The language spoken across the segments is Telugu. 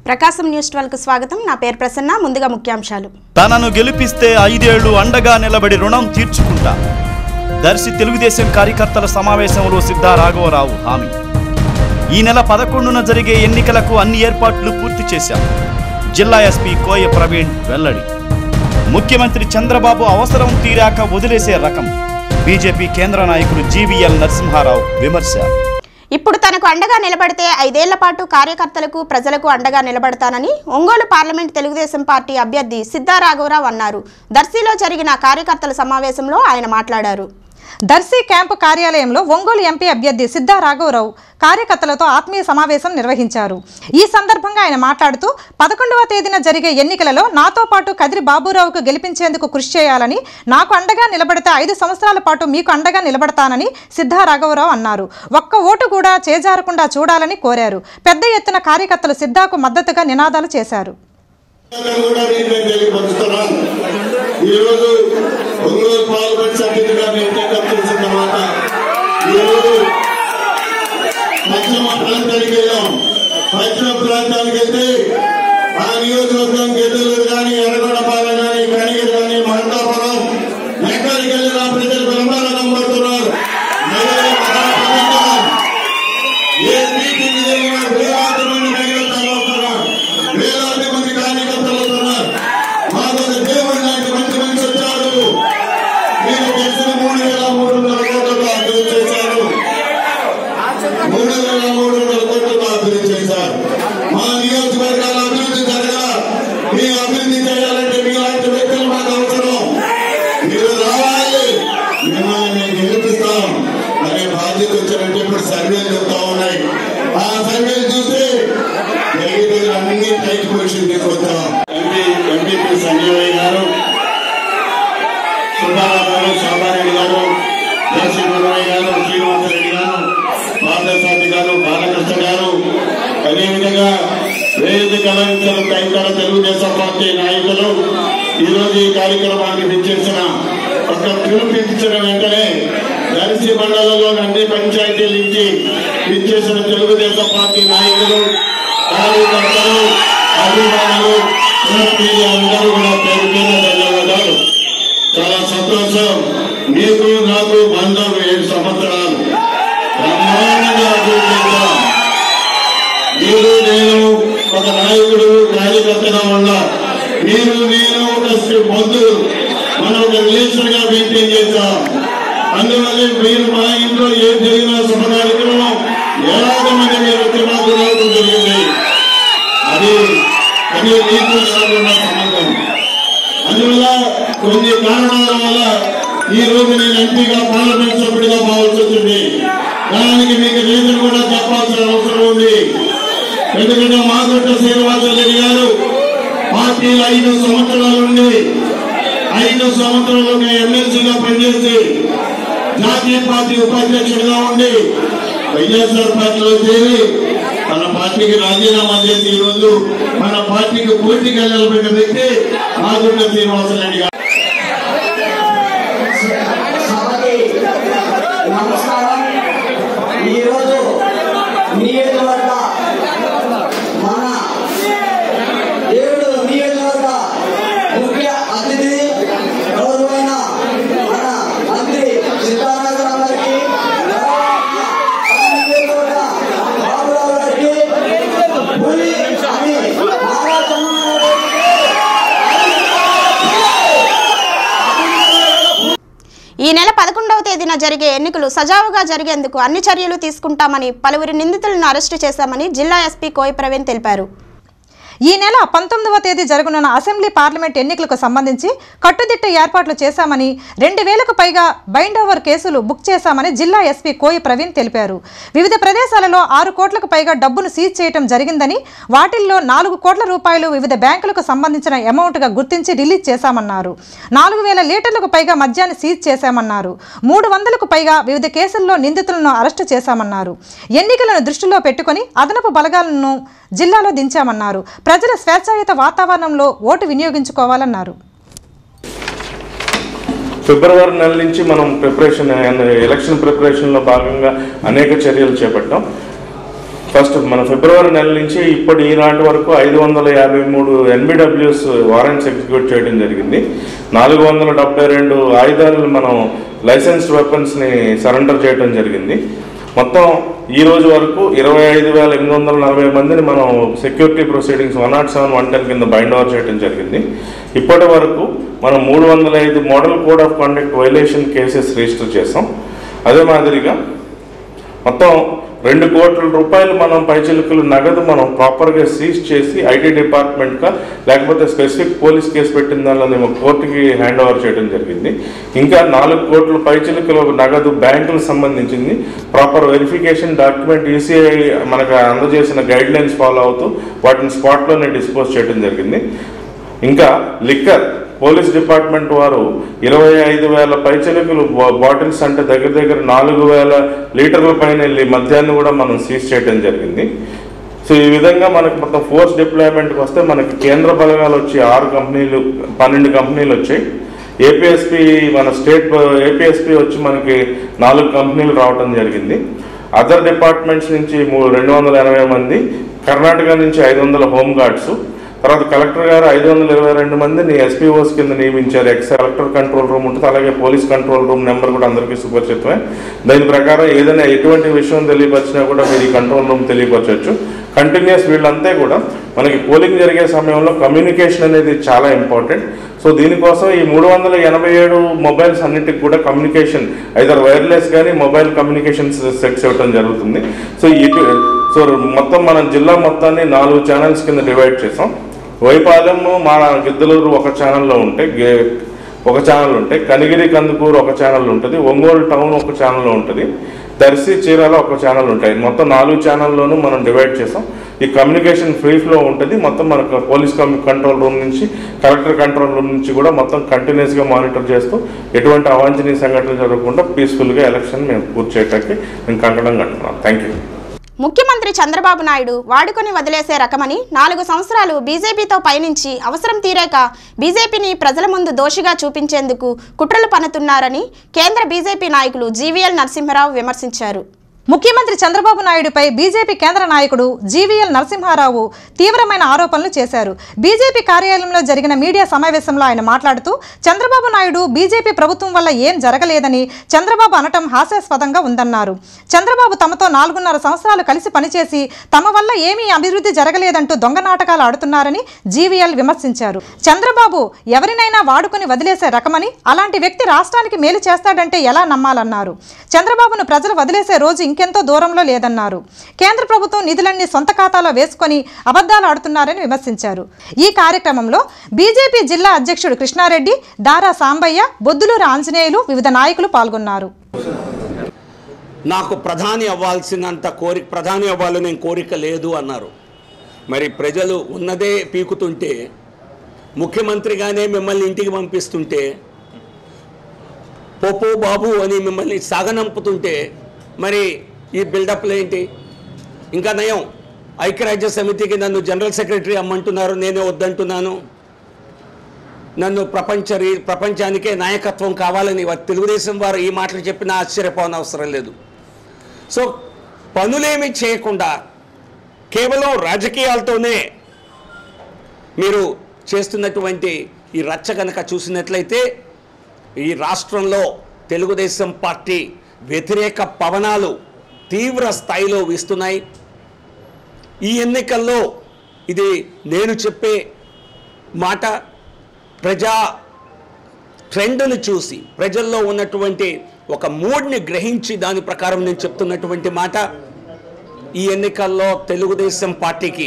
ప్రకాశం న్యూస్ ట్వెల్వ్ కు స్వాగతం నా పేరు ప్రసన్న ముందుగా ముఖ్యాంశాలు తనను గెలిపిస్తే ఐదేళ్లు అండగా నిలబడి రుణం తీర్చుకుంటా దర్శి తెలుగుదేశం కార్యకర్తల సమావేశంలో సిద్ధా రాఘవరావు హామీ ఈ నెల పదకొండున జరిగే ఎన్నికలకు అన్ని ఏర్పాట్లు పూర్తి చేశాం జిల్లా ఎస్పీ కోయ ప్రవీణ్ వెల్లడి ముఖ్యమంత్రి చంద్రబాబు అవసరం తీరాక వదిలేసే రకం బీజేపీ కేంద్ర నాయకుడు జీవీఎల్ నరసింహారావు విమర్శ ఇప్పుడు తనకు అండగా నిలబడితే ఐదేళ్ల పాటు కార్యకర్తలకు ప్రజలకు అండగా నిలబడతానని ఒంగోలు పార్లమెంట్ తెలుగుదేశం పార్టీ అభ్యర్థి సిద్ధా రాఘవరావు అన్నారు దర్శిలో జరిగిన కార్యకర్తల సమావేశంలో ఆయన మాట్లాడారు దర్శి క్యాంపు కార్యాలయంలో ఒంగోలు ఎంపీ అభ్యర్థి సిద్ధా రాఘవరావు కార్యకర్తలతో ఆత్మీయ సమావేశం నిర్వహించారు ఈ సందర్భంగా ఆయన మాట్లాడుతూ పదకొండవ తేదీన జరిగే ఎన్నికలలో నాతో పాటు కదిరి బాబురావుకు గెలిపించేందుకు కృషి చేయాలని నాకు అండగా నిలబడితే ఐదు సంవత్సరాల పాటు మీకు అండగా నిలబడతానని సిద్ధా రాఘవరావు అన్నారు ఒక్క ఓటు కూడా చేజారకుండా చూడాలని కోరారు పెద్ద ఎత్తున కార్యకర్తలు సిద్ధాకు మద్దతుగా నినాదాలు చేశారు కూడా నేను తెలియపరుస్తున్నాను ఈరోజు ఒంగోలు పార్లమెంట్ సభ్యుడిగా నేను తెలిసిన తర్వాత ఈరోజు పశ్చిమ ప్రాంతానికి వెళ్ళాం పశ్చిమ ప్రాంతానికి వెళ్తే ఆ నియోజకవర్గం గిద్దలూరు కానీ ఎర్రగొండపాలెం కానీ కనిగిరి కానీ మహంతాపురం ఎక్కడికి వెళ్ళినా ప్రజలు బ్రహ్మాండం పడుతున్నారు నగర మహాప్రభుత్వం ఏ మీటింగ్ జరిగినా వేలాది మంది మహిళలు తరలిస్తున్నారు వేలాది మంది కార్యకర్తలు వస్తున్నారు మాకు ఒక దేవుడి లాంటి మంచి మనిషి వచ్చారు మీరు తెలిసిన మూడు వేల మూడు వందల కోట్లతో అభివృద్ధి చేశారు మూడు వేల మూడు వందల కోట్లతో అభివృద్ధి చేశారు మా నియోజకవర్గాల అభివృద్ధి జరగా మీ అభివృద్ధి చేయాలంటే మీలాంటి వ్యక్తులు మాకు అవసరం మీరు రావాలి మిమ్మల్ని మేము గెలిపిస్తాం అనే బాధ్యత వచ్చినట్టు ఇప్పుడు సర్వేలు చెప్తా ఉన్నాయి ఆ సర్వేలు చూసి జరిగిన అన్ని టైట్ పొజిషన్ తీసుకొచ్చాం ఎంపీ ఎంపీపీ సంజయ్ గారు సుబ్బారావు గారు శోభారెడ్డి గారు జోషి గురవయ్య గారు శ్రీనివాసరెడ్డి గారు పార్థసారథి గారు బాలకృష్ణ గారు అదేవిధంగా వేదిక అలంకరణ తదితర తెలుగుదేశం పార్టీ నాయకులు ఈ రోజు ఈ కార్యక్రమానికి విచ్చేసిన ఒక పిలుపునిచ్చిన వెంటనే దర్శి మండలంలో అన్ని పంచాయతీల నుంచి విచ్చేసిన తెలుగుదేశం పార్టీ నాయకులు కార్యకర్తలు అభిమానులు సభ్యులు అందరూ కూడా పేరు మీద ధన్యవాదాలు చాలా సంతోషం మీకు నాకు బంధం ఏడు సంవత్సరాలు బ్రహ్మాండంగా అభివృద్ధి చేశాం. మీరు నేను ఒక నాయకుడు కార్యకర్తగా ఉన్నా మీరు నేను ఒక శ్రీ- బంధువు మనం ఒక రిలేషన్ గా మెయింటైన్ చేశాం అందువల్ల మీరు మా ఇంట్లో ఏం జరిగినా శుభ కార్యక్రమం వేలాది మంది మీరు వచ్చి మాకు రావడం జరిగింది అది అది నీకు నాకు ఉన్న సంబంధం అందువల్ల కొన్ని కారణాల వల్ల ఈ రోజు నేను ఎంపీగా పార్లమెంట్ సభ్యుడిగా పోవాల్సి వచ్చింది దానికి మీకు రీజన్ కూడా చెప్పాల్సిన అవసరం ఉంది ఎందుకంటే మాగుంట శ్రీనివాసరెడ్డి గారు పార్టీలో ఐదు సంవత్సరాల నుండి ఐదు సంవత్సరాలు నేను ఎమ్మెల్సీగా పనిచేసి జాతీయ పార్టీ ఉపాధ్యక్షుడిగా ఉండి వైఎస్ఆర్ పార్టీలో చేరి మన పార్టీకి రాజీనామా చేసి ఈ రోజు మన పార్టీకి పూర్తిగా నిలబెట్టిన వ్యక్తి మాగుంట శ్రీనివాసరెడ్డి గారు సభకి నమస్కారం ఈరోజు నియోజకవర్గ మన ఏడు నియోజకవర్గ ముఖ్య అతిథి గౌరవైన మన మంత్రి సిద్ధారామరావు గారికి గౌరవైన నియోజకవర్గ బాబురావు గారికి పులి అని నారా చంద్రబాబు ఈ నెల పదకొండవ తేదీన జరిగే ఎన్నికలు సజావుగా జరిగేందుకు అన్ని చర్యలు తీసుకుంటామని పలువురు నిందితులను అరెస్టు చేశామని జిల్లా ఎస్పీ కోయి ప్రవీణ్ తెలిపారు ఈ నెల పంతొమ్మిదవ తేదీ జరగనున్న అసెంబ్లీ పార్లమెంట్ ఎన్నికలకు సంబంధించి కట్టుదిట్ట ఏర్పాట్లు చేశామని రెండు వేలకు పైగా బైండ్ ఓవర్ కేసులు బుక్ చేశామని జిల్లా ఎస్పీ కోయి ప్రవీణ్ తెలిపారు వివిధ ప్రదేశాలలో ఆరు కోట్లకు పైగా డబ్బును సీజ్ చేయడం జరిగిందని వాటిల్లో నాలుగు కోట్ల రూపాయలు వివిధ బ్యాంకులకు సంబంధించిన అమౌంట్గా గుర్తించి రిలీజ్ చేశామన్నారు నాలుగు వేల లీటర్లకు పైగా మద్యాన్ని సీజ్ చేశామన్నారు మూడు వందలకు పైగా వివిధ కేసుల్లో నిందితులను అరెస్టు చేశామన్నారు ఎన్నికలను దృష్టిలో పెట్టుకొని అదనపు బలగాలను జిల్లాలో దించామన్నారు ప్రజల స్వేచ్ఛాయుత వాతావరణంలో ఓటు వినియోగించుకోవాలన్నారు ఫిబ్రవరి నెల నుంచి మనం ప్రిపరేషన్ ఎలక్షన్ ప్రిపరేషన్లో భాగంగా అనేక చర్యలు చేపట్టాం ఫస్ట్ మన ఫిబ్రవరి నెల నుంచి ఇప్పటి ఈనాటి వరకు ఐదు వందల యాభై మూడు ఎన్బిడబ్ల్యూస్ వారెంట్స్ ఎగ్జిక్యూట్ చేయడం జరిగింది నాలుగు వందల డెబ్బై రెండు ఆయుధాలను మనం లైసెన్స్డ్ వెపన్స్ని సరెండర్ చేయడం జరిగింది మొత్తం ఈ రోజు వరకు ఇరవై ఐదు వేల ఎనిమిది వందల నలభై మందిని మనం security proceedings one not seven one ten కింద బైండ్ ఓవర్ చేయడం జరిగింది ఇప్పటి వరకు మనం మూడు వందల ఐదు model code of conduct violation cases register చేసాం అదే మాదిరిగా మొత్తం రెండు కోట్ల రూపాయలు మనం పైచిలుకలు నగదు మనం ప్రాపర్గా సీజ్ చేసి ఐటీ డిపార్ట్మెంట్గా లేకపోతే స్పెసిఫిక్ పోలీస్ కేసు పెట్టిన దానిలో మేము కోర్టుకి హ్యాండ్ ఓవర్ చేయడం జరిగింది ఇంకా నాలుగు కోట్ల పైచిలుకల నగదు బ్యాంకులకు సంబంధించింది ప్రాపర్ వెరిఫికేషన్ డాక్యుమెంట్ ఈసీఐ మనకు అందజేసిన గైడ్ లైన్స్ ఫాలో అవుతూ వాటిని స్పాట్లోనే డిస్పోజ్ చేయడం జరిగింది ఇంకా లిక్కర్ పోలీస్ డిపార్ట్మెంట్ వారు ఇరవై ఐదు వేల పైచలకులు బాటిల్స్ అంటే దగ్గర దగ్గర నాలుగు వేల లీటర్ల పైన వెళ్ళి మద్యాన్ని కూడా మనం సీజ్ చేయడం జరిగింది సో ఈ విధంగా మనకి మొత్తం ఫోర్స్ డిప్లాయ్మెంట్కి వస్తే మనకి కేంద్ర బలగాలు వచ్చి ఆరు కంపెనీలు పన్నెండు కంపెనీలు వచ్చాయి ఏపీఎస్పి మన స్టేట్ ఏపీఎస్పి వచ్చి మనకి నాలుగు కంపెనీలు రావడం జరిగింది అదర్ డిపార్ట్మెంట్స్ నుంచి మూ- రెండు వందల ఎనభై మంది కర్ణాటక నుంచి ఐదు వందల హోమ్ గార్డ్స్ తర్వాత కలెక్టర్ గారు ఐదు వందల ఇరవై రెండు మందిని ఎస్పీఓస్ కింద నియమించారు ఎక్స్ కలెక్టర్ కంట్రోల్ రూమ్ ఉంటుంది అలాగే పోలీస్ కంట్రోల్ రూమ్ నెంబర్ కూడా అందరికీ సుపరిచితమే దాని ప్రకారం ఏదైనా ఎటువంటి విషయం తెలియపరిచినా కూడా మీరు ఈ కంట్రోల్ రూమ్ తెలియపరచవచ్చు కంటిన్యూస్ వీళ్ళంతా కూడా మనకి పోలింగ్ జరిగే సమయంలో కమ్యూనికేషన్ అనేది చాలా ఇంపార్టెంట్ సో దీనికోసం ఈ మూడు వందల ఎనభై ఏడు మొబైల్స్ అన్నిటికి కూడా కమ్యూనికేషన్ ఐదర్ వైర్లెస్ కానీ మొబైల్ కమ్యూనికేషన్ సెట్స్ ఇవ్వడం జరుగుతుంది సో ఇటు సో మొత్తం మనం జిల్లా మొత్తాన్ని నాలుగు ఛానల్స్ కింద డివైడ్ చేసాం వైపాలెం మా గిద్దలూరు ఒక ఛానల్లో ఉంటే గే- ఒక ఛానల్ ఉంటే కనిగిరి కందుకూరు ఒక ఛానల్ ఉంటుంది ఒంగోలు టౌన్ ఒక ఛానల్లో ఉంటుంది దర్శి చీరాల ఒక ఛానల్ ఉంటాయి మొత్తం నాలుగు ఛానల్లోనూ మనం డివైడ్ చేసాం ఈ కమ్యూనికేషన్ ఫ్రీ ఫ్లో ఉంటుంది మొత్తం మనకు పోలీస్ కమ్ కంట్రోల్ రూమ్ నుంచి కలెక్టర్ కంట్రోల్ రూమ్ నుంచి కూడా మొత్తం కంటిన్యూస్గా మానిటర్ చేస్తూ ఎటువంటి అవాంఛనీయ సంఘటనలు జరగకుండా పీస్ఫుల్గా ఎలక్షన్ మేము పూర్తి చేయడానికి మేము కంకణం కట్టున్నాం థ్యాంక్ యూ ముఖ్యమంత్రి చంద్రబాబు నాయుడు వాడుకొని వదిలేసే రకమని నాలుగు సంవత్సరాలు బీజేపీతో పయనించి అవసరం తీరాక బీజేపీని ప్రజల ముందు దోషిగా చూపించేందుకు కుట్రలు పన్నుతున్నారని కేంద్ర బీజేపీ నాయకులు జీవీఎల్ నరసింహరావు విమర్శించారు ముఖ్యమంత్రి చంద్రబాబు నాయుడుపై బీజేపీ కేంద్ర నాయకుడు జీవీఎల్ నరసింహారావు తీవ్రమైన ఆరోపణలు చేశారు బీజేపీ కార్యాలయంలో జరిగిన మీడియా సమావేశంలో ఆయన మాట్లాడుతూ చంద్రబాబు నాయుడు బీజేపీ ప్రభుత్వం వల్ల ఏం జరగలేదని చంద్రబాబు అనటం హాస్యాస్పదంగా ఉందన్నారు చంద్రబాబు తమతో నాలుగున్నర సంవత్సరాలు కలిసి పనిచేసి తమ వల్ల ఏమీ అభివృద్ధి జరగలేదంటూ దొంగ నాటకాలు ఆడుతున్నారని జీవీఎల్ విమర్శించారు చంద్రబాబు ఎవరినైనా వాడుకుని వదిలేసే రకమని అలాంటి వ్యక్తి రాష్ట్రానికి మేలు చేస్తాడంటే ఎలా నమ్మాలన్నారు చంద్రబాబును ప్రజలు వదిలేసే రోజు ఇంకెంతో దూరంలో లేదన్నారు కేంద్ర ప్రభుత్వం నిధులన్నీ సొంత ఖాతాలో వేసుకొని అబద్ధాలు ఆడుతున్నారని విమర్శించారు ఈ కార్యక్రమంలో బీజేపీ జిల్లా అధ్యక్షుడు కృష్ణారెడ్డి దారా సాంబయ్య బొద్దులూరు ఆంజనేయులు వివిధ నాయకులు పాల్గొన్నారు నాకు ప్రధాని అవ్వాల్సినంత కోరిక ప్రధాని అవ్వాలని కోరిక లేదు అన్నారు మరి ప్రజలు ఉన్నదే పీకుతుంటే ముఖ్యమంత్రిగానే మిమ్మల్ని ఇంటికి పంపిస్తుంటే పోపో బాబు అని మిమ్మల్ని సాగనంపుతుంటే మరి ఈ బిల్డప్లు ఏంటి ఇంకా నయం ఐక్యరాజ్య సమితికి నన్ను జనరల్ సెక్రటరీ అమ్మంటున్నారు నేనే వద్దంటున్నాను నన్ను ప్రపంచ రీ- ప్రపంచానికే నాయకత్వం కావాలని వారు తెలుగుదేశం వారు ఈ మాటలు చెప్పినా ఆశ్చర్యపోవన అవసరం లేదు సో పనులేమి చేయకుండా కేవలం రాజకీయాలతోనే మీరు చేస్తున్నటువంటి ఈ రచ్చ కనుక చూసినట్లయితే ఈ రాష్ట్రంలో తెలుగుదేశం పార్టీ వ్యతిరేక పవనాలు తీవ్ర స్థాయిలో వీస్తున్నాయి ఈ ఎన్నికల్లో ఇది నేను చెప్పే మాట ప్రజా ట్రెండ్ను చూసి ప్రజల్లో ఉన్నటువంటి ఒక మూడ్ని గ్రహించి దాని ప్రకారం నేను చెప్తున్నటువంటి మాట ఈ ఎన్నికల్లో తెలుగుదేశం పార్టీకి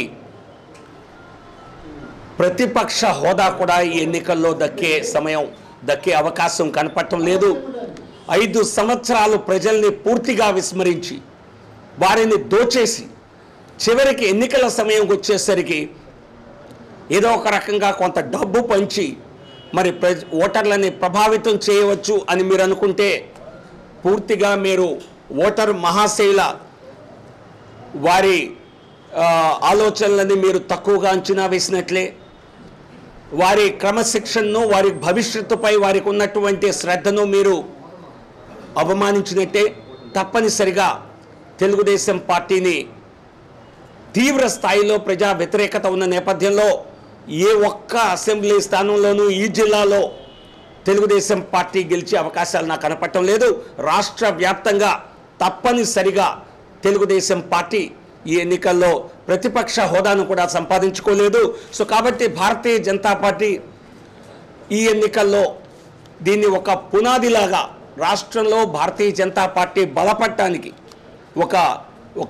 ప్రతిపక్ష హోదా కూడా ఈ ఎన్నికల్లో దక్కే సమయం దక్కే అవకాశం కనపడటం లేదు ఐదు సంవత్సరాలు ప్రజల్ని పూర్తిగా విస్మరించి వారిని దోచేసి చివరికి ఎన్నికల సమయంకి వచ్చేసరికి ఏదో ఒక రకంగా కొంత డబ్బు పంచి మరి ప్రజ ఓటర్లని ప్రభావితం చేయవచ్చు అని మీరు అనుకుంటే పూర్తిగా మీరు ఓటర్ మహాశైల వారి ఆ, ఆలోచనలని మీరు తక్కువగా అంచనా వేసినట్లే వారి క్రమశిక్షణను వారి భవిష్యత్తుపై వారికి ఉన్నటువంటి శ్రద్ధను మీరు అవమానించినట్టే తప్పనిసరిగా తెలుగుదేశం పార్టీని తీవ్ర స్థాయిలో ప్రజా వ్యతిరేకత ఉన్న నేపథ్యంలో ఏ ఒక్క అసెంబ్లీ స్థానంలోనూ ఈ జిల్లాలో తెలుగుదేశం పార్టీ గెలిచే అవకాశాలు నాకు కనపడటం లేదు రాష్ట్ర వ్యాప్తంగా తప్పనిసరిగా తెలుగుదేశం పార్టీ ఈ ఎన్నికల్లో ప్రతిపక్ష హోదాను కూడా సంపాదించుకోలేదు సో కాబట్టి భారతీయ జనతా పార్టీ ఈ ఎన్నికల్లో దీన్ని ఒక పునాదిలాగా రాష్ట్రంలో భారతీయ జనతా పార్టీ బలపడటానికి ఒక ఒక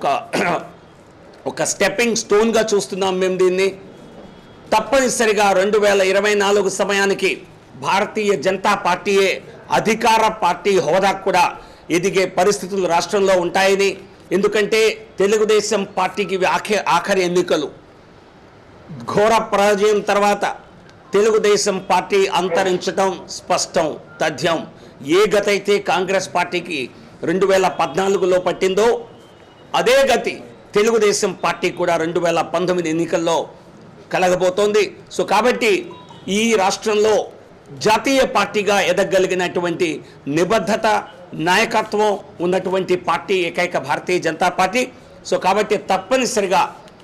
ఒక స్టెప్పింగ్ స్టోన్గా చూస్తున్నాం మేము దీన్ని తప్పనిసరిగా రెండు వేల ఇరవై నాలుగు సమయానికి భారతీయ జనతా పార్టీయే అధికార పార్టీ హోదా కూడా ఎదిగే పరిస్థితులు రాష్ట్రంలో ఉంటాయని ఎందుకంటే తెలుగుదేశం పార్టీకి ఇవి ఆఖరి ఆఖరి ఎన్నికలు ఘోర పరాజయం తర్వాత తెలుగుదేశం పార్టీ అంతరించడం స్పష్టం తథ్యం ఏ గతైతే కాంగ్రెస్ పార్టీకి రెండు వేల పద్నాలుగులో పట్టిందో అదే గతి తెలుగుదేశం పార్టీ కూడా రెండు వేల పంతొమ్మిది ఎన్నికల్లో కలగబోతోంది సో కాబట్టి ఈ రాష్ట్రంలో జాతీయ పార్టీగా ఎదగలిగినటువంటి నిబద్ధత నాయకత్వం ఉన్నటువంటి పార్టీ ఏకైక భారతీయ జనతా పార్టీ సో కాబట్టి తప్పనిసరిగా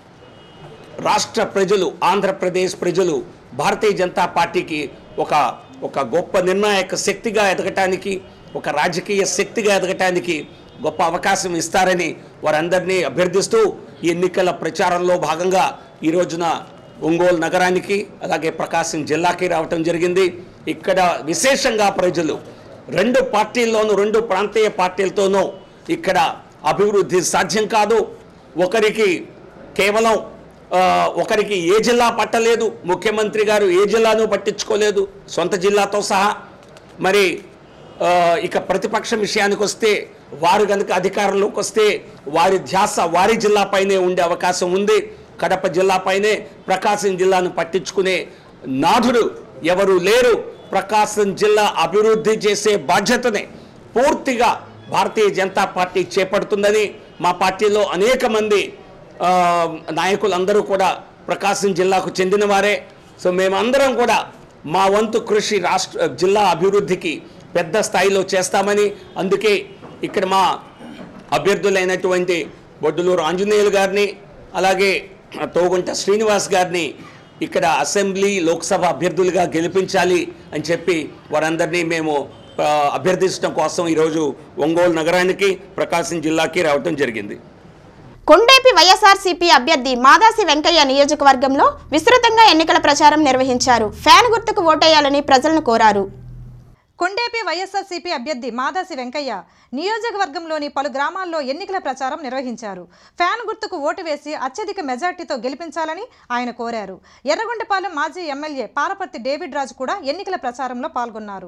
రాష్ట్ర ప్రజలు ఆంధ్రప్రదేశ్ ప్రజలు భారతీయ జనతా పార్టీకి ఒక ఒక గొప్ప నిర్ణాయక శక్తిగా ఎదగటానికి ఒక రాజకీయ శక్తిగా ఎదగటానికి గొప్ప అవకాశం ఇస్తారని వారందరినీ అభ్యర్థిస్తూ ఈ ఎన్నికల ప్రచారంలో భాగంగా ఈ రోజున ఒంగోలు నగరానికి అలాగే ప్రకాశం జిల్లాకి రావటం జరిగింది ఇక్కడ విశేషంగా ప్రజలు రెండు పార్టీల్లోనూ రెండు ప్రాంతీయ పార్టీలతోనూ ఇక్కడ అభివృద్ధి సాధ్యం కాదు ఒకరికి కేవలం ఆ, ఒకరికి ఏ జిల్లా పట్టలేదు ముఖ్యమంత్రి గారు ఏ జిల్లాను పట్టించుకోలేదు సొంత జిల్లాతో సహా మరి ఆ, ఇక ప్రతిపక్షం విషయానికి వస్తే వారు కనుక అధికారంలోకి వస్తే వారి ధ్యాస వారి జిల్లాపైనే ఉండే అవకాశం ఉంది కడప జిల్లాపైనే ప్రకాశం జిల్లాను పట్టించుకునే నాథుడు ఎవరు లేరు ప్రకాశం జిల్లా అభివృద్ధి చేసే బాధ్యతని పూర్తిగా భారతీయ జనతా పార్టీ చేపడుతుందని మా పార్టీలో అనేక మంది ఆ, నాయకులందరూ కూడా ప్రకాశం జిల్లాకు చెందిన వారే సో మేమందరం కూడా మా వంతు కృషి రాష్ట్ర జిల్లా అభివృద్ధికి పెద్ద స్థాయిలో చేస్తామని అందుకే ఇక్కడ మా అభ్యర్థులైనటువంటి బొడ్డులూరు ఆంజనేయులు గారిని అలాగే తోగుంట శ్రీనివాస్ గారిని ఇక్కడ అసెంబ్లీ లోక్సభ అభ్యర్థులుగా గెలిపించాలి అని చెప్పి వారందరినీ మేము ఆ, అభ్యర్థించడం కోసం ఈరోజు ఒంగోలు నగరానికి ప్రకాశం జిల్లాకి రావడం జరిగింది కొండేపి వైఎస్ఆర్సీపీ అభ్యర్థి మాదాసి వెంకయ్య నియోజకవర్గంలో విస్తృతంగా ఎన్నికల ప్రచారం నిర్వహించారు ఫ్యాన్ గుర్తుకు ఓటేయాలని ప్రజలను కోరారు కొండేపి వైఎస్ఆర్సీపీ అభ్యర్థి మాదాసి వెంకయ్య నియోజకవర్గంలోని పలు గ్రామాల్లో ఎన్నికల ప్రచారం నిర్వహించారు ఫ్యాన్ గుర్తుకు ఓటు వేసి అత్యధిక మెజార్టీతో గెలిపించాలని ఆయన కోరారు ఎర్రగొండపాలెం మాజీ ఎమ్మెల్యే పాలపర్తి డేవిడ్ రాజు కూడా ఎన్నికల ప్రచారంలో పాల్గొన్నారు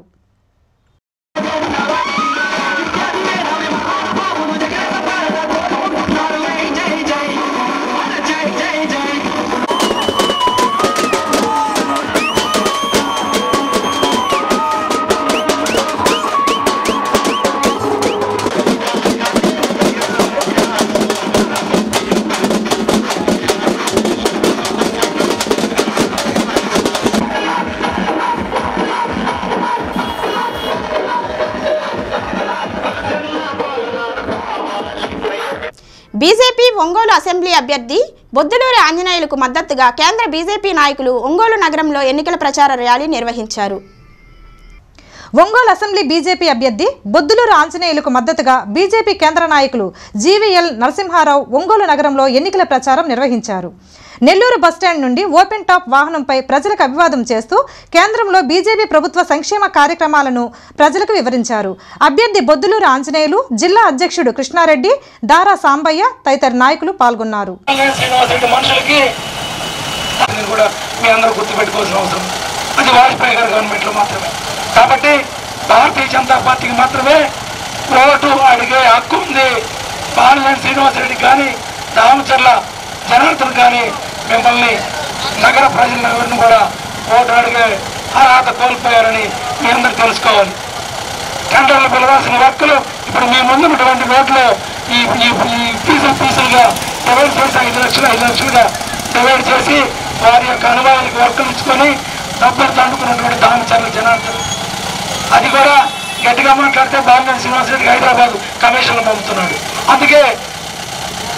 బీజేపీ ఒంగోలు అసెంబ్లీ అభ్యర్థి బొద్దులూరి ఆంజనేయులకు మద్దతుగా కేంద్ర బీజేపీ నాయకులు ఒంగోలు నగరంలో ఎన్నికల ప్రచార ర్యాలీ నిర్వహించారు ఒంగోలు అసెంబ్లీ బీజేపీ అభ్యర్థి బొద్దులూరు ఆంజనేయులకు మద్దతుగా బీజేపీ కేంద్ర నాయకులు జీవీఎల్ నరసింహారావు ఒంగోలు నగరంలో ఎన్నికల ప్రచారం నిర్వహించారు నెల్లూరు బస్టాండ్ నుండి ఓపెన్ టాప్ వాహనంపై ప్రజలకు అభివాదం చేస్తూ కేంద్రంలో బీజేపీ ప్రభుత్వ సంక్షేమ కార్యక్రమాలను ప్రజలకు వివరించారు అభ్యర్థి బొద్దులూరు ఆంజనేయులు జిల్లా అధ్యక్షుడు కృష్ణారెడ్డి దారా సాంబయ్య తదితర నాయకులు పాల్గొన్నారు శ్రీనివాసరెడ్డి మనుషులకి అది కూడా మీ అందరూ గుర్తుపెట్టుకోవాల్సిన అవసరం అది వాజ్పేయి గారి గవర్నమెంట్లో మాత్రమే కాబట్టి భారతీయ జనతా పార్టీకి మాత్రమే ఓటు అడిగే హక్కు ఉంది బాలినేని శ్రీనివాసరెడ్డి కానీ రామచర్ల జనార్దన్ కానీ మిమ్మల్ని నగర ప్రజలందరినీ కూడా ఓటు అడిగే అర్హత కోల్పోయారని మీ అందరూ తెలుసుకోవాలి టెండర్లు పిలవాల్సిన వర్కులు ఇప్పుడు మీ ముందున్నటువంటి నోట్లో ఈ ఈ ఈ పీసులు పీసులుగా డివైడ్ చేసి ఐదు లక్షలు ఐదు లక్షలుగా డివైడ్ చేసి వారి యొక్క అనుభవానికి వర్కులు ఇచ్చుకొని డబ్బులు దండుకున్నటువంటి దామచర్ల జనార్దన్ అది కూడా గట్టిగా మాట్లాడితే బాలినేని శ్రీనివాసరెడ్డికి హైదరాబాద్ కమిషన్లు పంపుతున్నాడు అందుకే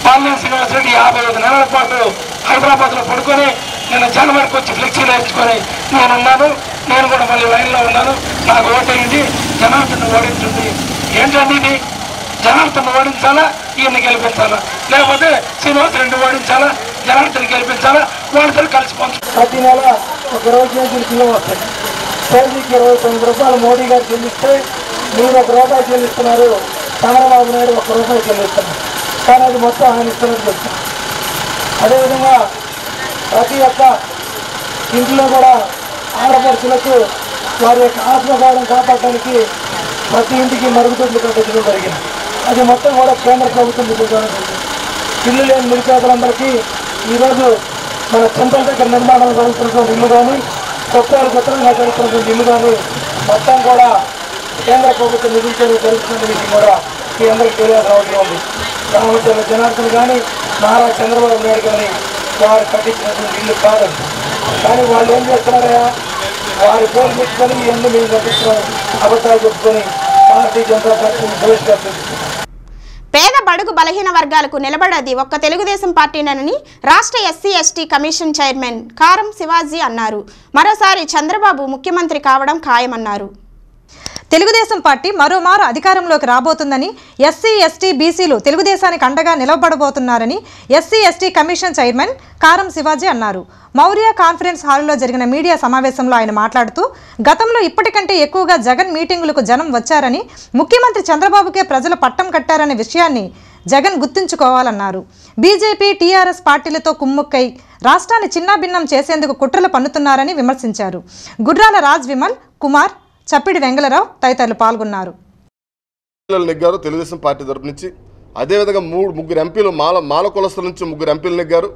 బాలినేని శ్రీనివాసరెడ్డి యాభై ఐదు నెలల పాటు హైదరాబాద్లో పడుకొని నేను జనవరికి వచ్చి ఫ్లెక్సీలు వేయించుకొని నేనున్నాను నేను కూడా మళ్ళీ లైన్లో ఉన్నాను నాకు ఓటేయండి జనార్దన్ ఓడించండి ఏంటండి ఇది జనార్దన్ ఓడించాలా ఈయన్ని గెలిపించాలా లేకపోతే శ్రీనివాసరెడ్డి ఓడించాలా జనార్దన్ గెలిపించాలా వాళ్ళతో కలిసి పంచు ప్రతి నెల ఒక రోజు నుంచి బియ్యం వస్తాయి కేజీకి ఇరవై తొమ్మిది రూపాయలు మోడీ గారు చెల్లిస్తే మీరు ఒక రూపాయి చెల్లిస్తున్నారు చంద్రబాబు నాయుడు ఒక రూపాయి చెల్లిస్తున్నారు కానీ అది మొత్తం ఆయన ఇస్తున్నట్టు చెప్తారు అదేవిధంగా ప్రతి ఒక్క ఇంట్లో కూడా ఆడపడుచులకు వారి యొక్క ఆత్మగౌరవం కాపాడడానికి ప్రతి ఇంటికి మరుగుదొడ్లు కట్టించడం జరిగింది అది మొత్తం కూడా కేంద్ర ప్రభుత్వం నిధులతోనే జరిగింది ఇల్లు లేని నిరుపేదలందరికీ ఈరోజు మన చింతల దగ్గర నిర్మాణం జరుగుతున్నటువంటి ఇల్లు కానీ కొత్తలు కొత్తగా జరుగుతున్నటువంటి ఇల్లు కానీ మొత్తం కూడా కేంద్ర ప్రభుత్వం నిధులతో జరుగుతున్న విషయం కూడా మీ అందరికీ తెలియాల్సిన అవసరం ఉంది రామచంద్ర జనార్దన్ కానీ నారా చంద్రబాబు నాయుడు కానీ వారు కట్టించినటువంటి ఇల్లు కాదండి కానీ వాళ్ళు ఏం చేస్తున్నారయ్యా వారి పేరు పెట్టుకొని ఇవన్నీ మేము కట్టించుకొని అబద్ధాలు చెప్పుకొని భారతీయ జనతా పార్టీని బహిష్కరిస్తుంది పేద బడుగు బలహీన వర్గాలకు నిలబడది ఒక్క తెలుగుదేశం పార్టీనని రాష్ట్ర SC ST commission chairman Karam Sivaji అన్నారు మరోసారి చంద్రబాబు ముఖ్యమంత్రి కావడం ఖాయమన్నారు తెలుగుదేశం పార్టీ మరోమారు అధికారంలోకి రాబోతుందని ఎస్సీ ఎస్టీ బీసీలు తెలుగుదేశానికి అండగా నిలబడబోతున్నారని SC ST commission chairman Karam Sivaji అన్నారు మౌర్య కాన్ఫరెన్స్ హాల్లో జరిగిన మీడియా సమావేశంలో ఆయన మాట్లాడుతూ గతంలో ఇప్పటికంటే ఎక్కువగా జగన్ మీటింగులకు జనం వచ్చారని ముఖ్యమంత్రి చంద్రబాబుకే ప్రజలు పట్టం కట్టారనే విషయాన్ని జగన్ గుర్తుంచుకోవాలన్నారు బీజేపీ టీఆర్ఎస్ పార్టీలతో కుమ్ముక్కై రాష్ట్రాన్ని చిన్నాభిన్నం చేసేందుకు కుట్రలు పన్నుతున్నారని విమర్శించారు గుర్రాల రాజ్ విమల్ కుమార్ చప్పిడి వెంగళరావు తదితరులు పాల్గొన్నారు ఎమ్మెల్యేలు నెగ్గారు తెలుగుదేశం పార్టీ తరపు నుంచి అదేవిధంగా మూడు ముగ్గురు ఎంపీలు మాల మాల కులస్తుల నుంచి ముగ్గురు ఎంపీలు నెగ్గారు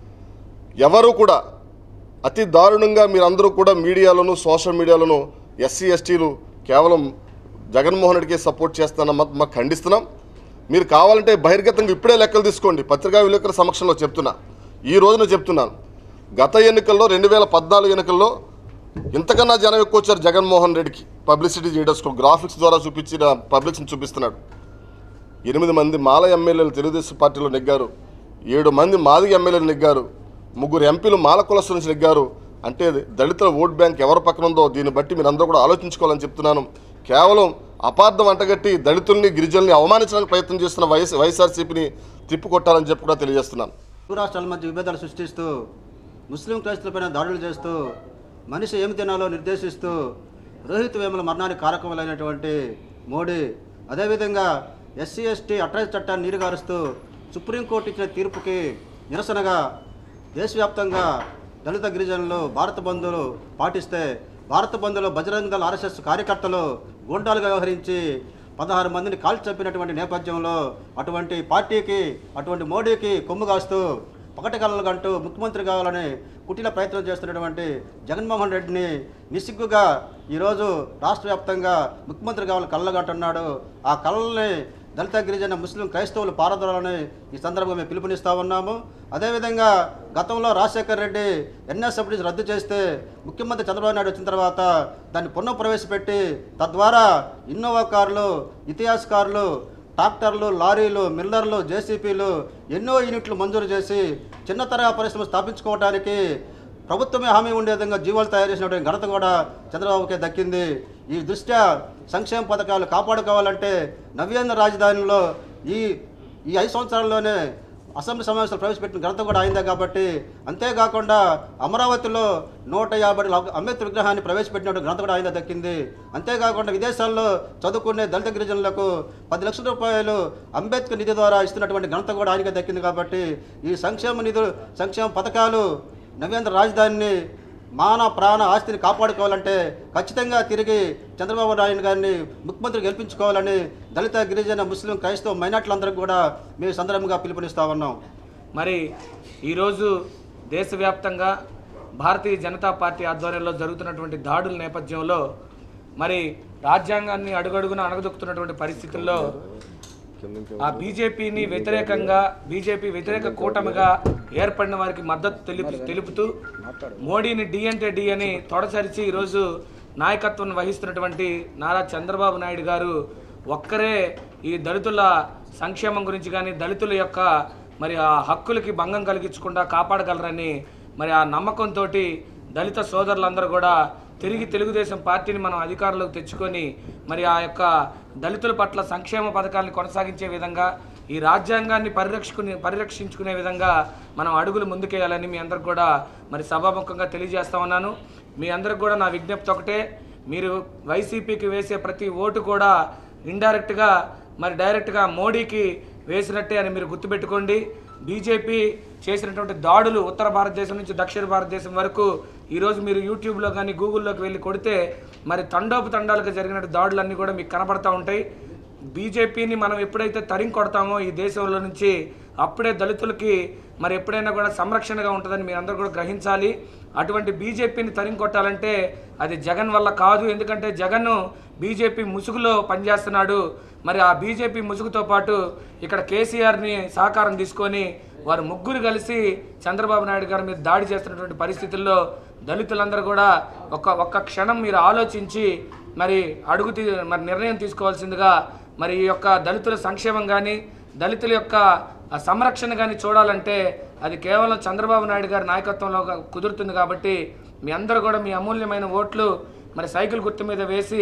ఎవరు కూడా అతి దారుణంగా మీరందరూ కూడా మీడియాలోను సోషల్ మీడియాలోను ఎస్సీ ఎస్టీలు కేవలం జగన్మోహన్ రెడ్డికి సపోర్ట్ చేస్తున్న మాకు ఖండిస్తున్నాం మీరు కావాలంటే బహిర్గతంగా ఇప్పుడే లెక్కలు తీసుకోండి పత్రికా విలేకరుల సమక్షంలో చెప్తున్నా ఈ రోజున చెప్తున్నాను గత ఎన్నికల్లో రెండు వేల పద్నాలుగు ఎన్నికల్లో ఇంతకన్నా జనం ఎక్కువ వచ్చారు జగన్మోహన్ రెడ్డికి పబ్లిసిటీ చేయడం గ్రాఫిక్స్ ద్వారా చూపించిన పబ్లిక్స్ని చూపిస్తున్నాడు ఎనిమిది మంది మాల ఎమ్మెల్యేలు తెలుగుదేశం పార్టీలో నెగ్గారు ఏడు మంది మాదిగ ఎమ్మెల్యేలు నెగ్గారు ముగ్గురు ఎంపీలు మాల కులస్తుల నుంచి నెగ్గారు అంటే దళితుల ఓట్ బ్యాంక్ ఎవరి పక్కన ఉందో దీన్ని బట్టి మీరు అందరూ కూడా ఆలోచించుకోవాలని చెప్తున్నాను కేవలం అపార్థం అంటగట్టి దళితుల్ని గిరిజనుల్ని అవమానించడానికి ప్రయత్నం చేస్తున్న వైఎస్ వైఎస్ఆర్సీపీని తిప్పికొట్టాలని చెప్పి కూడా తెలియజేస్తున్నాను ఇరు రాష్ట్రాల మధ్య విభేదాలు సృష్టిస్తూ ముస్లిం క్రైస్తులపైన దాడులు చేస్తూ మనిషి ఏమి తినాలో నిర్దేశిస్తూ రోహిత్ వేముల మరణానికి కారకములైనటువంటి మోడీ అదేవిధంగా ఎస్సీ ఎస్టీ అట్రాజ్ చట్టాన్ని నీరుగారుస్తూ సుప్రీంకోర్టు ఇచ్చిన తీర్పుకి నిరసనగా దేశవ్యాప్తంగా దళిత గిరిజనులు భారత బంధువులు పాటిస్తే భారత బంధులో బజరంగ దళ ఆర్ఎస్ఎస్ కార్యకర్తలు గూండాలుగా వ్యవహరించి పదహారు మందిని కాల్చి చంపినటువంటి నేపథ్యంలో అటువంటి పార్టీకి అటువంటి మోడీకి కొమ్ము కాస్తూ పకటి కళలు అంటూ ముఖ్యమంత్రి కావాలని కుటిల ప్రయత్నం చేస్తున్నటువంటి జగన్మోహన్ రెడ్డిని నిస్సిగ్గుగా ఈరోజు రాష్ట్ర వ్యాప్తంగా ముఖ్యమంత్రి కావాలని కళ్ళగంటున్నాడు ఆ కళల్ని దళిత గిరిజన ముస్లిం క్రైస్తవులు పారదోలని ఈ సందర్భంగా మేము పిలుపునిస్తా ఉన్నాము అదేవిధంగా గతంలో రాజశేఖర్ రెడ్డి ఎన్ఎస్ఎఫ్డీస్ రద్దు చేస్తే ముఖ్యమంత్రి చంద్రబాబు నాయుడు వచ్చిన తర్వాత దాన్ని పునః ప్రవేశపెట్టి తద్వారా ఇన్నోవా కార్లు ఇతిహాస్ కార్లు ట్రాక్టర్లు లారీలు మిల్లర్లు జేసీపీలు ఎన్నో యూనిట్లు మంజూరు చేసి చిన్న తరహా పరిశ్రమ స్థాపించుకోవడానికి ప్రభుత్వమే హామీ ఉండే విధంగా జీవాలు తయారు చేసినటువంటి ఘనత కూడా చంద్రబాబుకే దక్కింది ఈ దృష్ట్యా సంక్షేమ పథకాలు కాపాడుకోవాలంటే నవ్యాంధ్ర రాజధానిలో ఈ ఈ ఐదు సంవత్సరాల్లోనే అసెంబ్లీ సమావేశాలు ప్రవేశపెట్టిన ఘనత కూడా అయిందే కాబట్టి అంతేకాకుండా అమరావతిలో నూట యాభై ల- అంబేద్కర్ విగ్రహాన్ని ప్రవేశపెట్టినట్టు ఘనత కూడా ఆయన దక్కింది అంతేకాకుండా విదేశాల్లో చదువుకునే దళిత గిరిజనులకు పది లక్షల రూపాయలు అంబేద్కర్ నిధి ద్వారా ఇస్తున్నటువంటి ఘనత కూడా ఆయనకే దక్కింది కాబట్టి ఈ సంక్షేమ నిధులు సంక్షేమ పథకాలు నవ్యాంధ్ర రాజధానిని మాన ప్రాణ ఆస్తిని కాపాడుకోవాలంటే ఖచ్చితంగా తిరిగి చంద్రబాబు నాయుడు గారిని ముఖ్యమంత్రి గెలిపించుకోవాలని దళిత గిరిజన ముస్లిం క్రైస్తవ మైనార్టీలందరికీ కూడా మేము ఈ సందర్భంగా పిలుపునిస్తా ఉన్నాం మరి ఈరోజు దేశవ్యాప్తంగా భారతీయ జనతా పార్టీ ఆధ్వర్యంలో జరుగుతున్నటువంటి దాడుల నేపథ్యంలో మరి రాజ్యాంగాన్ని అడుగడుగున అణగదొక్కుతున్నటువంటి పరిస్థితుల్లో ఆ బీజేపీని వ్యతిరేకంగా బీజేపీ వ్యతిరేక కూటమిగా ఏర్పడిన వారికి మద్దతు తెలుపు తెలుపుతూ మోడీని డి అంటే డి అని తొడసరిచి ఈరోజు నాయకత్వం వహిస్తున్నటువంటి నారా చంద్రబాబు నాయుడు గారు ఒక్కరే ఈ దళితుల సంక్షేమం గురించి కానీ దళితుల యొక్క మరి ఆ హక్కులకి భంగం కలిగించకుండా కాపాడగలరని మరి ఆ నమ్మకంతో దళిత సోదరులందరూ కూడా తిరిగి తెలుగుదేశం పార్టీని మనం అధికారంలోకి తెచ్చుకొని మరి ఆ యొక్క దళితుల పట్ల సంక్షేమ పథకాలను కొనసాగించే విధంగా ఈ రాజ్యాంగాన్ని పరిరక్షకుని పరిరక్షించుకునే విధంగా మనం అడుగులు ముందుకేయాలని మీ అందరికి కూడా మరి సభాముఖంగా తెలియజేస్తా ఉన్నాను మీ అందరికి కూడా నా విజ్ఞప్తి ఒకటే మీరు వైసీపీకి వేసే ప్రతి ఓటు కూడా ఇండైరెక్ట్గా మరి డైరెక్ట్గా మోడీకి వేసినట్టే అని మీరు గుర్తుపెట్టుకోండి బీజేపీ చేసినటువంటి దాడులు ఉత్తర భారతదేశం నుంచి దక్షిణ భారతదేశం వరకు ఈరోజు మీరు యూట్యూబ్లో కానీ గూగుల్లోకి వెళ్ళి కొడితే మరి తండోపు తండాలుగా జరిగిన దాడులన్నీ కూడా మీకు కనబడతా ఉంటాయి బీజేపీని మనం ఎప్పుడైతే తరిం కొడతామో ఈ దేశంలో నుంచి అప్పుడే దళితులకి మరి ఎప్పుడైనా కూడా సంరక్షణగా ఉంటుందని మీరు అందరూ కూడా గ్రహించాలి అటువంటి బీజేపీని తరిం కొట్టాలంటే అది జగన్ వల్ల కాదు ఎందుకంటే జగన్ బీజేపీ ముసుగులో పనిచేస్తున్నాడు మరి ఆ బీజేపీ ముసుగుతో పాటు ఇక్కడ కేసీఆర్ని సహకారం తీసుకొని వారు ముగ్గురు కలిసి చంద్రబాబు నాయుడు గారి మీద దాడి చేస్తున్నటువంటి పరిస్థితుల్లో దళితులందరూ కూడా ఒక్క ఒక్క క్షణం మీరు ఆలోచించి మరి అడుగు తీ మరి నిర్ణయం తీసుకోవాల్సిందిగా మరి ఈ యొక్క దళితుల సంక్షేమం కానీ దళితుల యొక్క ఆ సంరక్షణ కానీ చూడాలంటే అది కేవలం చంద్రబాబు నాయుడు గారి నాయకత్వంలో గా- కుదురుతుంది కాబట్టి మీ అందరూ కూడా మీ అమూల్యమైన ఓట్లు మరి సైకిల్ గుర్తు మీద వేసి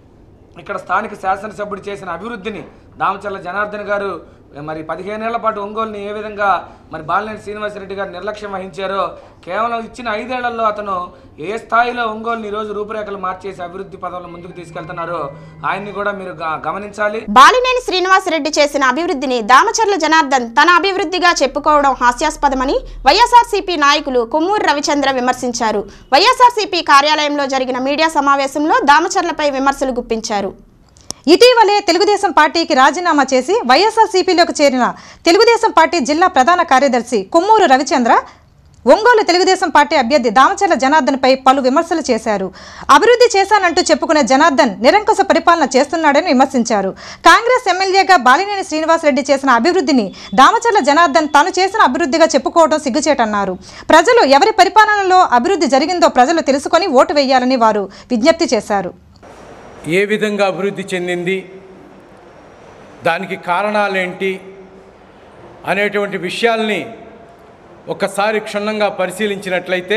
ఇక్కడ స్థానిక శాసనసభ్యుడు చేసిన అభివృద్ధిని దామచర్ల జనార్దన్ గారు మరి పదిహేనేళ్ల పాటు ఒంగోలుని ఏ విధంగా మరి బాలినేని శ్రీనివాసరెడ్డి గారు నిర్లక్ష్యం వహించారో కేవలం ఇచ్చిన ఐదేళ్లలో అతను ఏ స్థాయిలో ఒంగోలుని ఈరోజు రూపురేఖలు మార్చేసి అభివృద్ధి పదంలో ముందుకు తీసుకెళ్తున్నారో ఆయన్ని కూడా మీరు గ- గమనించాలి బాలినేని శ్రీనివాసరెడ్డి చేసిన అభివృద్ధిని దామచర్ల జనార్దన్ తన అభివృద్ధిగా చెప్పుకోవడం హాస్యాస్పదమని వైఎస్ఆర్సీపీ నాయకులు కొమ్మూరు రవిచంద్ర విమర్శించారు వైఎస్ఆర్సీపీ కార్యాలయంలో జరిగిన మీడియా సమావేశంలో దామచర్లపై విమర్శలు గుప్పించారు ఇటీవలే తెలుగుదేశం పార్టీకి రాజీనామా చేసి వైఎస్ఆర్సీపీలోకి చేరిన తెలుగుదేశం పార్టీ జిల్లా ప్రధాన కార్యదర్శి కొమ్మూరు రవిచంద్ర ఒంగోలు తెలుగుదేశం పార్టీ అభ్యర్థి దామచర్ల జనార్దన్పై పలు విమర్శలు చేశారు అభివృద్ధి చేశానంటూ చెప్పుకునే జనార్దన్ నిరంకుశ పరిపాలన చేస్తున్నాడని విమర్శించారు కాంగ్రెస్ ఎమ్మెల్యేగా బాలినేని శ్రీనివాసరెడ్డి చేసిన అభివృద్ధిని దామచర్ల జనార్దన్ తాను చేసిన అభివృద్ధిగా చెప్పుకోవడం సిగ్గుచేటన్నారు ప్రజలు ఎవరి పరిపాలనలో అభివృద్ధి జరిగిందో ప్రజలు తెలుసుకొని ఓటు వేయాలని వారు విజ్ఞప్తి చేశారు ఏ విధంగా అభివృద్ధి చెందింది దానికి కారణాలేంటి అనేటువంటి విషయాల్ని ఒక్కసారి క్షుణ్ణంగా పరిశీలించినట్లయితే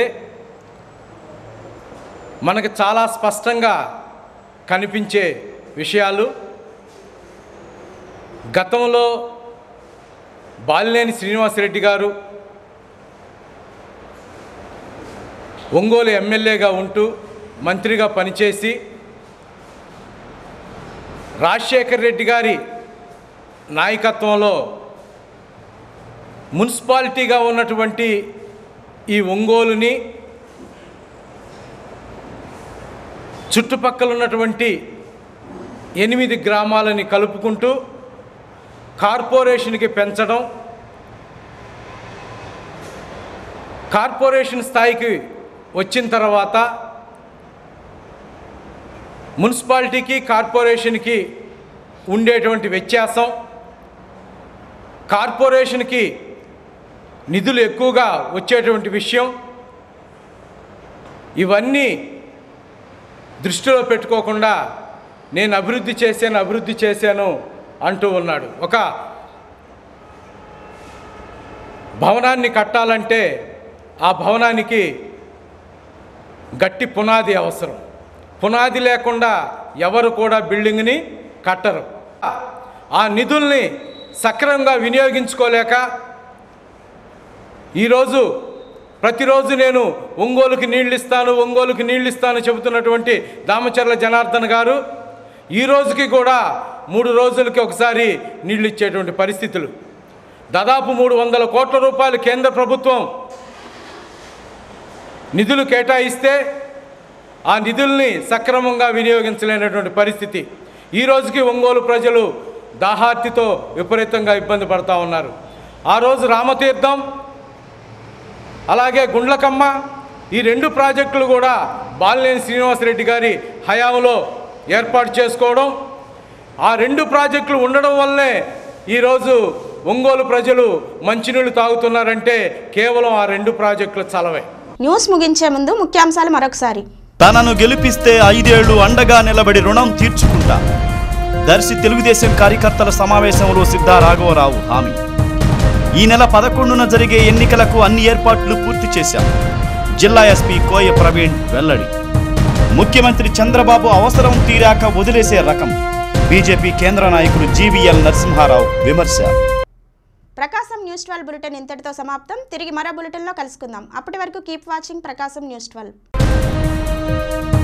మనకు చాలా స్పష్టంగా కనిపించే విషయాలు గతంలో బాలినేని శ్రీనివాసరెడ్డి గారు ఒంగోలు ఎమ్మెల్యేగా ఉంటూ మంత్రిగా పనిచేసి రాజశేఖర్ రెడ్డి గారి నాయకత్వంలో మున్సిపాలిటీగా ఉన్నటువంటి ఈ ఒంగోలుని చుట్టుపక్కల ఉన్నటువంటి ఎనిమిది గ్రామాలని కలుపుకుంటూ కార్పొరేషన్కి పెంచడం కార్పొరేషన్ స్థాయికి వచ్చిన తర్వాత మున్సిపాలిటీకి కార్పొరేషన్కి ఉండేటువంటి వ్యత్యాసం కార్పొరేషన్కి నిధులు ఎక్కువగా వచ్చేటువంటి విషయం ఇవన్నీ దృష్టిలో పెట్టుకోకుండా నేను అభివృద్ధి చేశాను అభివృద్ధి చేశాను అంటూ ఉన్నాడు ఒక భవనాన్ని కట్టాలంటే ఆ భవనానికి గట్టి పునాది అవసరం పునాది లేకుండా ఎవరు కూడా బిల్డింగ్ని కట్టరు ఆ నిధుల్ని సక్రమంగా వినియోగించుకోలేక ఈరోజు ప్రతిరోజు నేను ఒంగోలుకి నీళ్ళు ఇస్తాను ఒంగోలుకి నీళ్ళు ఇస్తాను చెబుతున్నటువంటి దామచర్ల జనార్దన్ గారు ఈ రోజుకి కూడా మూడు రోజులకి ఒకసారి నీళ్ళు ఇచ్చేటువంటి పరిస్థితులు దాదాపు మూడు వందల కోట్ల రూపాయలు కేంద్ర ప్రభుత్వం నిధులు కేటాయిస్తే ఆ నిధుల్ని సక్రమంగా వినియోగించలేనటువంటి పరిస్థితి ఈ రోజుకి ఒంగోలు ప్రజలు దాహార్తితో విపరీతంగా ఇబ్బంది పడతా ఉన్నారు ఆ రోజు రామతీర్థం అలాగే గుండ్లకమ్మ ఈ రెండు ప్రాజెక్టులు కూడా బాలినేని శ్రీనివాసరెడ్డి గారి హయాంలో ఏర్పాటు చేసుకోవడం ఆ రెండు ప్రాజెక్టులు ఉండడం వల్లే ఈరోజు ఒంగోలు ప్రజలు మంచినీళ్ళు తాగుతున్నారంటే కేవలం ఆ రెండు ప్రాజెక్టుల చలవే న్యూస్ ముగించే ముందు ముఖ్యాంశాలు మరొకసారి తనను గెలిపిస్తే ఐదేళ్లు అండగా నిలబడి రుణం తీర్చుకుంటా దర్శి తెలుగుదేశం కార్యకర్తల సమావేశంలో సిద్ధా రాఘవరావు హామీ ఈ నెల పదకొండున జరిగే ఎన్నికలకు అన్ని ఏర్పాట్లు పూర్తి చేశాం జిల్లా ఎస్పీ కోయ ప్రవీణ్ వెల్లడి ముఖ్యమంత్రి చంద్రబాబు అవసరం తీరాక వదిలేసే రకం బీజేపీ కేంద్ర నాయకుడు జీవీఎల్ నరసింహారావు విమర్శ ప్రకాశం న్యూస్ ట్వెల్వ్ బులెటిన్ ఇంతటితో సమాప్తం తిరిగి మరో బులెటిన్లో కలుసుకుందాం అప్పటి వరకు keep watching Prakasam news twelve